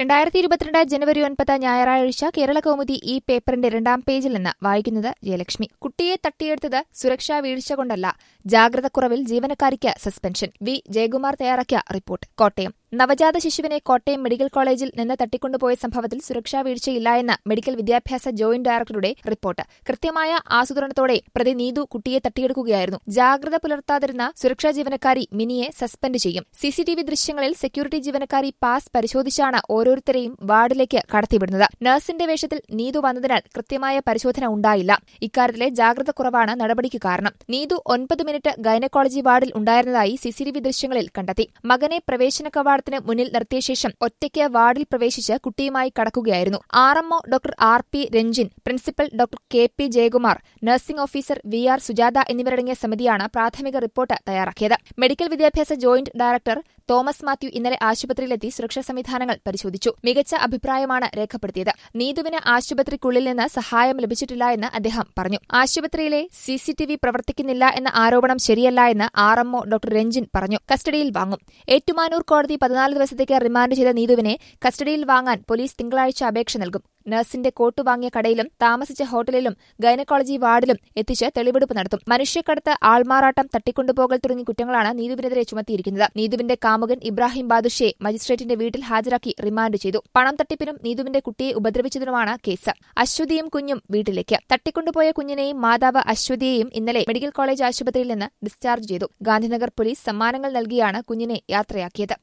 രണ്ടായിരത്തി ഇരുപത്തിരണ്ട് ജനുവരി ഒൻപത് ഞായറാഴ്ച കേരള കൗമുദി ഈ പേപ്പറിന്റെ രണ്ടാം പേജിൽ നിന്ന് വായിക്കുന്നത് ജയലക്ഷ്മി കുട്ടിയെ തട്ടിയെടുത്തത് സുരക്ഷാ വീഴ്ച കൊണ്ടല്ല ജാഗ്രതക്കുറവിൽ ജീവനക്കാരിക്ക് സസ്പെൻഷൻ വി ജയകുമാർ തയ്യാറാക്കിയ റിപ്പോർട്ട് കോട്ടയം നവജാത ശിശുവിനെ കോട്ടയം മെഡിക്കൽ കോളേജിൽ നിന്ന് തട്ടിക്കൊണ്ടുപോയ സംഭവത്തിൽ സുരക്ഷാ വീഴ്ചയില്ല എന്ന് മെഡിക്കൽ വിദ്യാഭ്യാസ ജോയിന്റ് ഡയറക്ടറുടെ റിപ്പോർട്ട് കൃത്യമായ ആസൂത്രണത്തോടെ പ്രതി നീതു കുട്ടിയെ തട്ടിയെടുക്കുകയായിരുന്നു ജാഗ്രത പുലർത്താതിരുന്ന സുരക്ഷാ ജീവനക്കാരി മിനിയെ സസ്പെൻഡ് ചെയ്യും സിസിടിവി ദൃശ്യങ്ങളിൽ സെക്യൂരിറ്റി ജീവനക്കാരി പാസ് പരിശോധിച്ചാണ് ഓരോരുത്തരെയും വാർഡിലേക്ക് കടത്തിവിടുന്നത് നഴ്സിന്റെ വേഷത്തിൽ നീതു വന്നതിനാൽ കൃത്യമായ പരിശോധന ഉണ്ടായില്ല ഇക്കാര്യത്തിലെ ജാഗ്രത കുറവാണ് നടപടിക്ക് കാരണം നീതു ഒൻപത് മിനിറ്റ് ഗൈനക്കോളജി വാർഡിൽ ഉണ്ടായിരുന്നതായി സിസിടിവി ദൃശ്യങ്ങളിൽ കണ്ടെത്തി മകനെ പ്രവേശന കവാടത്തിന് മുന്നിൽ നിർത്തിയ ശേഷം ഒറ്റയ്ക്ക് വാർഡിൽ പ്രവേശിച്ച് കുട്ടിയുമായി കടക്കുകയായിരുന്നു RMO doctor R P Ranjin principal doctor K P Jayakumar nursing officer V R Sujatha എന്നിവരടങ്ങിയ സമിതിയാണ് പ്രാഥമിക റിപ്പോർട്ട് തയ്യാറാക്കിയത് മെഡിക്കൽ വിദ്യാഭ്യാസ ജോയിന്റ് ഡയറക്ടർ തോമസ് മാത്യു ഇന്നലെ ആശുപത്രിയിലെത്തി സുരക്ഷാ സംവിധാനങ്ങൾ പരിശോധിച്ചു മികച്ച അഭിപ്രായമാണ് രേഖപ്പെടുത്തിയത് നീതുവിന് ആശുപത്രിക്കുള്ളിൽ നിന്ന് സഹായം ലഭിച്ചിട്ടില്ല എന്ന് അദ്ദേഹം പറഞ്ഞു ആശുപത്രിയിലെ സിസിടിവി പ്രവർത്തിക്കുന്നില്ല എന്ന ആരോപണം ശരിയല്ല എന്ന് ആർഎംഒ ഡോക്ടർ രഞ്ജിൻ പറഞ്ഞു കസ്റ്റഡിയിൽ വാങ്ങും ഏറ്റുമാനൂർ കോടതി പതിനാല് ദിവസത്തേക്ക് റിമാൻഡ് ചെയ്ത നീതുവിനെ കസ്റ്റഡിയിൽ വാങ്ങാൻ പോലീസ് തിങ്കളാഴ്ച അപേക്ഷ നൽകും നഴ്സിന്റെ കോട്ട് വാങ്ങിയ കടയിലും താമസിച്ച ഹോട്ടലിലും ഗൈനക്കോളജി വാർഡിലും എത്തിച്ച് തെളിവെടുപ്പ് നടത്തും മനുഷ്യക്കടത്ത് ആൾമാറാട്ടം തട്ടിക്കൊണ്ടുപോകൽ തുടങ്ങിയ കുറ്റങ്ങളാണ് നീതുവിനെതിരെ ചുമത്തിയിരിക്കുന്നത് നീതുവിന്റെ കാമുകൻ ഇബ്രാഹിം ബാദുഷയെ മജിസ്ട്രേറ്റിന്റെ വീട്ടിൽ ഹാജരാക്കി റിമാൻഡ് ചെയ്തു പണം തട്ടിപ്പിനും നീതുവിന്റെ കുട്ടിയെ ഉപദ്രവിച്ചതിനുമാണ് കേസ് അശ്വതിയും കുഞ്ഞും വീട്ടിലേക്ക് തട്ടിക്കൊണ്ടുപോയ കുഞ്ഞിനെയും മാതാവ് അശ്വതിയെയും ഇന്നലെ മെഡിക്കൽ കോളേജ് ആശുപത്രിയിൽ നിന്ന് ഡിസ്ചാർജ് ചെയ്തു ഗാന്ധിനഗർ പോലീസ് സമ്മാനങ്ങൾ നൽകിയാണ് കുഞ്ഞിനെ യാത്രയാക്കിയത്